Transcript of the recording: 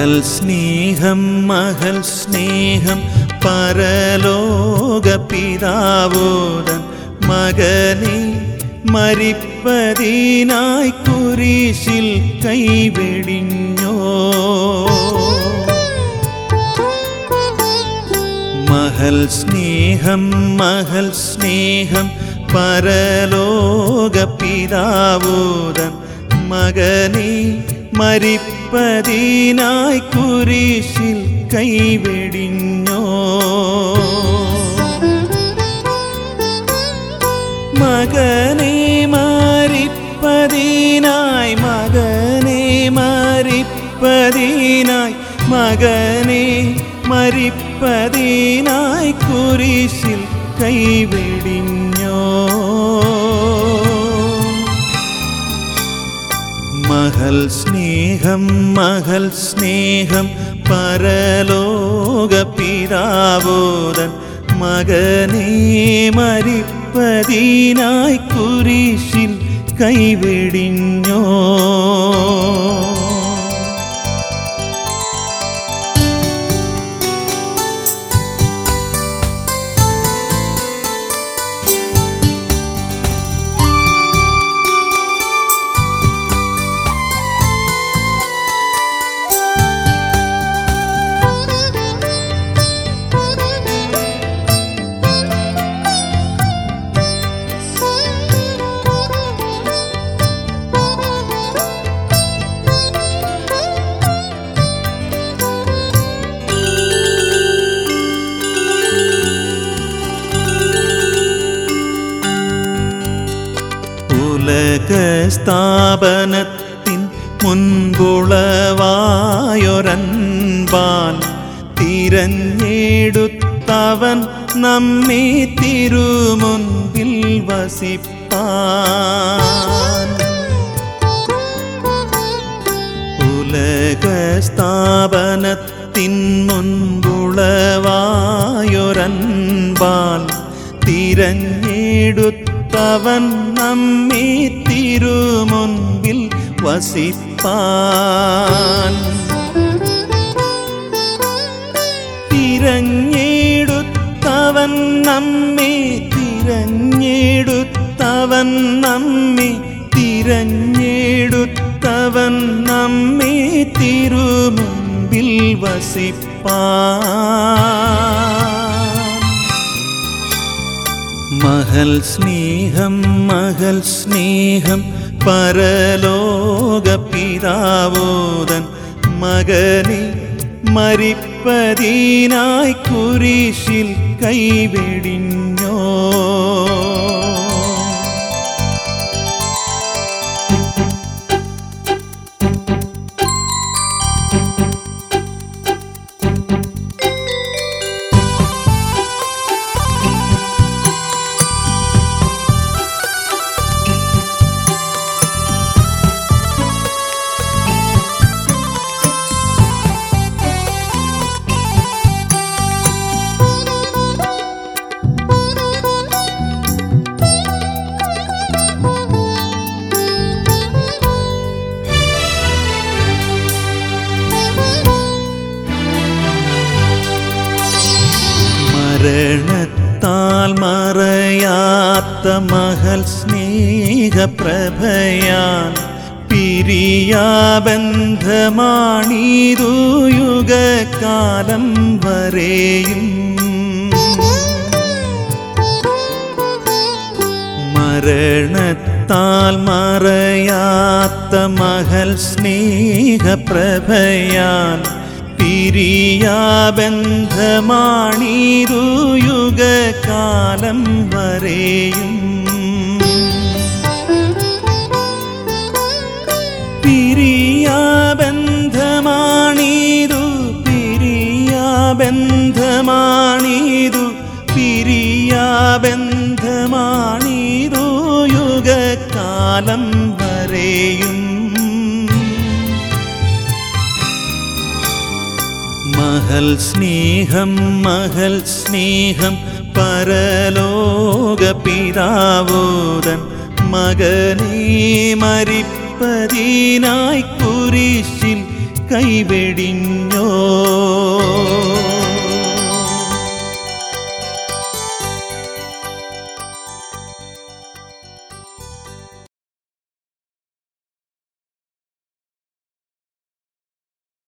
മഹൽ സ്നേഹം മഹൽ സ്നേഹം പരലോക പിതാവോദൻ മകനെ മരിപ്പതിനായി കുരിശിൽ കൈവെടിഞ്ഞോ മഹൽ സ്നേഹം മഹൽ സ്നേഹം പരലോക പിതാവോദൻ മകനെ മരിപ്പതിനായി കുരിശിൽ കൈവെടിഞ്ഞോ മകനെ മരിപ്പതിനായി മകനെ മരിപ്പതിനായി മകനെ മരിപ്പതിനായി കുരിശിൽ കൈവെടിഞ്ഞോ മഹൽ സ്നേഹം മഹൽ സ്നേഹം പരലോക പിതാവോദൻ മകനെ മരിപ്പതിനായി കുരിശിൽ കൈവെടിഞ്ഞോ ഉലക സ്ഥാപനത്തിൻ മുൻപുളവായൊരൻപാൽ തിരഞ്ഞെടുത്തവൻ നമ്മെ തിരുമുൻപിൽ വസിപ്പാൻ ഉലക സ്ഥാപനത്തിൻ മുൻപുളവായൊരൻപാൽ തിരഞ്ഞെടുത്തവൻ നമ്മെ തിരുമുൻപിൽ വസിപ്പാൻ തിരഞ്ഞെടുത്തവൻ നമ്മെ തിരഞ്ഞെടുത്തവൻ നമ്മെ തിരഞ്ഞെടുത്തവൻ നമ്മെ തിരുമുൻപിൽ വസിപ്പാൻ മഹൽ സ്നേഹം മഹൽ സ്നേഹം പരലോക പിതാവോദൻ മകനെ മരിപ്പതിനായി കുരിശിൽ കൈവെടിഞ്ഞോ മരണത്താൽ മറയാത്ത മഹൽ സ്നേഹപ്രഭയാൽ പിരിയാബന്ധമാണീതു യുഗകാലം വരെയും മരണത്താൽ മറയാത്ത മഹൽ സ്നേഹപ്രഭയാൽ പിരിയാബന്ധമാണീതു യുഗകാലം വരെയും പിരിയാബന്ധമാണീതു പിരിയാബന്ധമാണീതു പിരിയാബന്ധമാണീതു യുഗകാലം വരെയും മഹൽ സ്നേഹം മഹൽ സ്നേഹം പരലോക പിതാവോദൻ മകനെ മരിപ്പതിനായി കുരിശിൽ കൈവെടിഞ്ഞോ